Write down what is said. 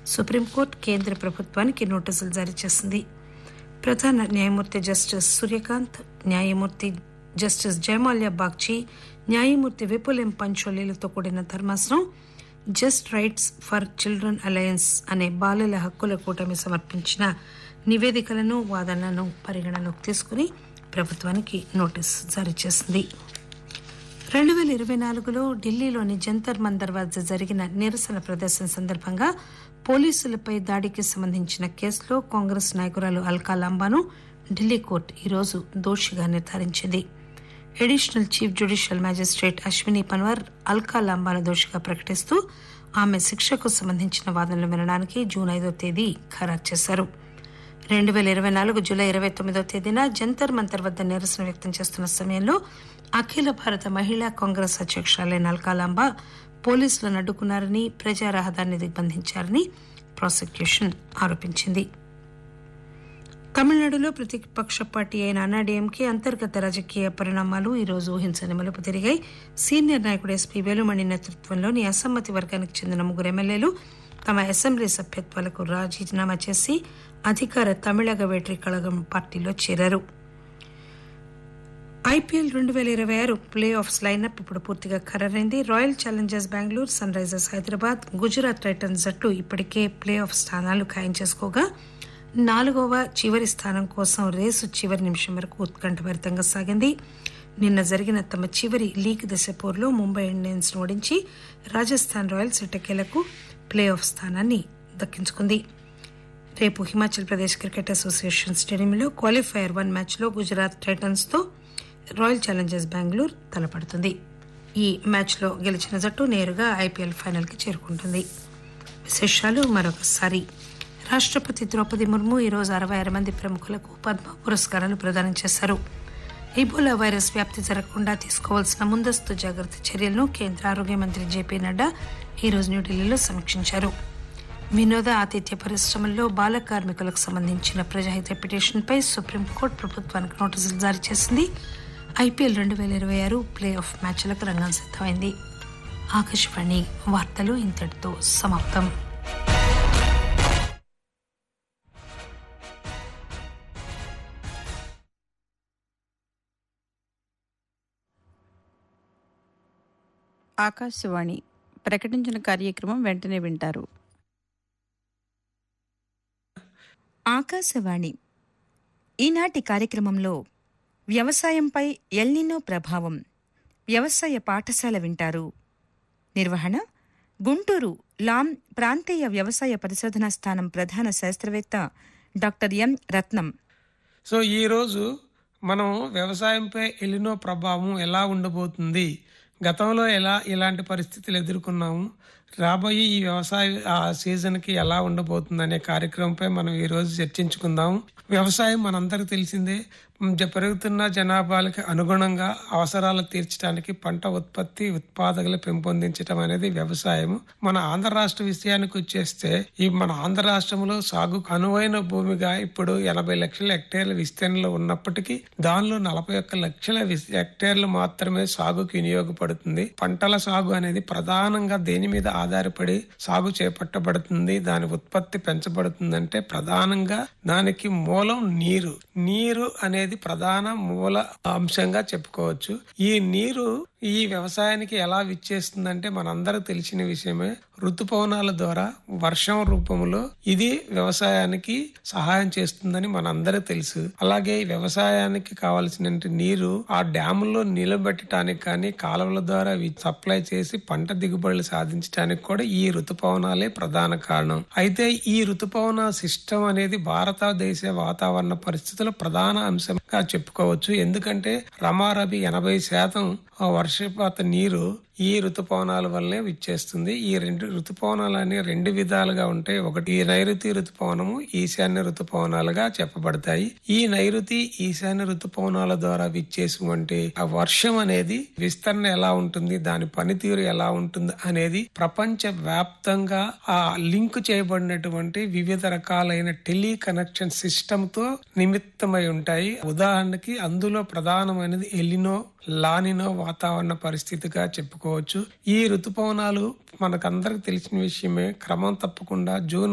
supreme court కేంద్ర ప్రభుత్వానికి నోటీసులు జారీ చేసింది ప్రధాన న్యాయమూర్తి జస్టిస్ సూర్యకాంత్ న్యాయమూర్తి జస్టిస్ జయమాల్యా బాగ్చి న్యాయమూర్తి విపుల్ ఎం పంచోలీలతో కూడిన ధర్మాసనం just rights for children alliance అనే బాలల హక్కుల కూటమి సమర్పించిన నివేదికలను వాదనలను పరిగణలోకి తీసుకుని ప్రభుత్వానికి నోటీసు జారీ చేసింది రెండు వేల ఇరవై నాలుగులో ఢిల్లీలోని జంతర్ మందర్ వద్ద జరిగిన నిరసన ప్రదర్శన సందర్భంగా పోలీసులపై దాడికి సంబంధించిన కేసులో కాంగ్రెస్ నాయకురాలు అల్కా లాంబాను ఢిల్లీ కోర్టు ఈరోజు దోషిగా నిర్ధారించింది additional chief judicial magistrate Ashwini Panwar Alka లాంబాను దోషిగా ప్రకటిస్తూ ఆమె శిక్షకు సంబంధించిన వాదనలు వినడానికి జూన్ ఐదో తేదీ ఖరారు చేశారు రెండు వేల ఇరవై నాలుగు జూలై ఇరవై తొమ్మిదో తేదీన జంతర్ మంతర్ వద్ద నిరసన వ్యక్తం చేస్తున్న సమయంలో అఖిల భారత మహిళా కాంగ్రెస్ అధ్యక్షురాలైన అల్కాలాంబ పోలీసులను అడ్డుకున్నారని ప్రజా రహదారిని దిగ్బంధించారని ప్రాసిక్యూషన్ ఆరోపించింది తమిళనాడులో ప్రతిపక్ష పార్టీ అయిన అన్నాడీఎంకే అంతర్గత రాజకీయ పరిణామాలు ఈరోజు ఊహించని మలుపు తిరిగాయి సీనియర్ నాయకుడు ఎస్పీ వేలుమణి నేతృత్వంలోని అసమ్మతి వర్గానికి చెందిన ముగ్గురు ఎమ్మెల్యేలు తమ అసెంబ్లీ సభ్యత్వాలకు రాజీనామా చేసి అధికార తమిళగ వేట్రి కళగం పార్టీలో చేరారు ఐపీఎల్ రెండు వేల ఇరవై ఆరు ప్లే ఆఫ్స్ లైనప్ ఇప్పుడు పూర్తిగా ఖరారైంది Royal Challengers Bengaluru Sunrisers Hyderabad Gujarat Titans జట్టు ఇప్పటికే ప్లే ఆఫ్ స్థానాలు ఖాయం చేసుకోగా నాలుగవ చివరి స్థానం కోసం రేసు చివరి నిమిషం వరకు ఉత్కంఠభరితంగా సాగింది నిన్న జరిగిన తమ చివరి లీగ్ దశ పోరులో ముంబై ఇండియన్స్ ఓడించి రాజస్థాన్ రాయల్స్ ఇటకేలకు ప్లే ఆఫ్ స్థానాన్ని దక్కించుకుంది రేపు హిమాచల్ ప్రదేశ్ క్రికెట్ అసోసియేషన్ స్టేడియంలో క్వాలిఫైయర్ వన్ మ్యాచ్లో గుజరాత్ టైటన్స్ తో రాయల్ ఛాలెంజర్స్ బెంగళూరు తలపడుతుంది ఈ మ్యాచ్లో గెలిచిన జట్టు నేరుగా ఐపీఎల్ ఫైనల్కి చేరుకుంటుంది విశేషాలు మరొకసారి రాష్ట్రపతి ద్రౌపది ముర్ము ఈరోజు అరవై ఆరు మంది ప్రముఖులకు పద్మ పురస్కారాలు ప్రదానం చేశారు ఇబోలా వైరస్ వ్యాప్తి జరగకుండా తీసుకోవాల్సిన ముందస్తు జాగ్రత్త చర్యలను కేంద్ర ఆరోగ్య మంత్రి జేపీ నడ్డా ఈరోజు న్యూఢిల్లీలో సమీక్షించారు వినోద ఆతిథ్య పరిశ్రమల్లో బాల కార్మికులకు సంబంధించిన ప్రజాహిత పిటిషన్పై సుప్రీంకోర్టు ప్రభుత్వానికి నోటీసులు జారీ చేసింది ఐపీఎల్ రెండు వేల ఇరవై ఆరు ప్లే ఆఫ్ మ్యాచ్లకు రంగం సిద్దమైంది ఆకాశవాణి వార్తలు ఇంతటితో సమాప్తం ఆకాశవాణి ప్రకటించిన కార్యక్రమం వెంటనే వింటారు ఆకాశవాణి ఈనాటి కార్యక్రమంలో వ్యవసాయంపై ఎల్నినో ప్రభావం వ్యవసాయ పాఠశాల వింటారు నిర్వహణ గుంటూరు లాం ప్రాంతీయ వ్యవసాయ పరిశోధనా స్థానం ప్రధాన శాస్త్రవేత్త డాక్టర్ ఎం రత్నం సో ఈరోజు మనం వ్యవసాయంపై ఎలినో ప్రభావం ఎలా ఉండబోతుంది గతంలో ఎలా ఇలాంటి పరిస్థితులు ఎదుర్కొన్నాము రాబోయే ఈ వ్యవసాయ ఆ సీజన్కి ఎలా ఉండబోతుంది అనే కార్యక్రమంపై మనం ఈరోజు చర్చించుకుందాం వ్యవసాయం మనందరికి తెలిసిందే జ- పెరుగుతున్న జనాభాలకి అనుగుణంగా అవసరాలు తీర్చడానికి పంట ఉత్పత్తి ఉత్పాదకలు పెంపొందించడం అనేది వ్యవసాయం మన ఆంధ్ర రాష్ట్ర విషయానికి వచ్చేస్తే ఈ మన ఆంధ్ర రాష్ట్రంలో సాగుకు అనువైన భూమిగా ఇప్పుడు ఎనభై లక్షల హెక్టేర్ల విస్తీర్ణంలో ఉన్నప్పటికీ దానిలో నలభై ఒక్క లక్షల విస్- హెక్టేర్లు మాత్రమే సాగుకు వినియోగపడుతుంది పంటల సాగు అనేది ప్రధానంగా దేని మీద ఆధారపడి సాగు చేపట్టబడుతుంది దాని ఉత్పత్తి పెంచబడుతుందంటే ప్రధానంగా దానికి మూలం నీరు నీరు అనేది ప్రధాన మూల అంశంగా చెప్పుకోవచ్చు ఈ నీరు ఈ వ్యవసాయానికి ఎలా విచ్చేస్తుందంటే మనందరికి తెలిసిన విషయమే ఋతుపవనాల ద్వారా వర్షం రూపంలో ఇది వ్యవసాయానికి సహాయం చేస్తుందని మనందరికి తెలుసు అలాగే ఈ వ్యవసాయానికి కావలసిన నీరు ఆ డ్యాముల్లో నిలబెట్టడానికి కానీ కాలువల ద్వారా వి- సప్లై చేసి పంట దిగుబడులు సాధించడానికి కూడా ఈ ఋతుపవనాలే ప్రధాన కారణం అయితే ఈ ఋతుపవన సిస్టమ్ అనేది భారతదేశ వాతావరణ పరిస్థితుల ప్రధాన అంశంగా చెప్పుకోవచ్చు ఎందుకంటే రమారబి ఎనభై శాతం ఆ వర్షపాత నీరు ఈ ఋతుపవనాల వల్లే విచ్చేస్తుంది ఈ రెండు ఋతుపవనాలు అనే రెండు విధాలుగా ఉంటాయి ఒకటి ఈ నైరుతి ఋతుపవనము ఈశాన్య ఋతుపవనాలుగా చెప్పబడతాయి ఈ నైరుతి ఈశాన్య ఋతుపవనాల ద్వారా విచ్చేసినటువంటి ఆ వర్షం అనేది విస్తరణ ఎలా ఉంటుంది దాని పనితీరు ఎలా ఉంటుంది అనేది ప్రపంచ వ్యాప్తంగా ఆ లింక్ చేయబడినటువంటి వివిధ రకాలైన టెలి కనెక్షన్ సిస్టమ్ తో నిమిత్తమై ఉంటాయి ఉదాహరణకి అందులో ప్రధానమైనది ఎలినో లానినో వాతావరణ పరిస్థితిగా చెప్పుకోవచ్చు ఈ ఋతుపవనాలు మనకందరికి తెలిసిన విషయమే క్రమం తప్పకుండా జూన్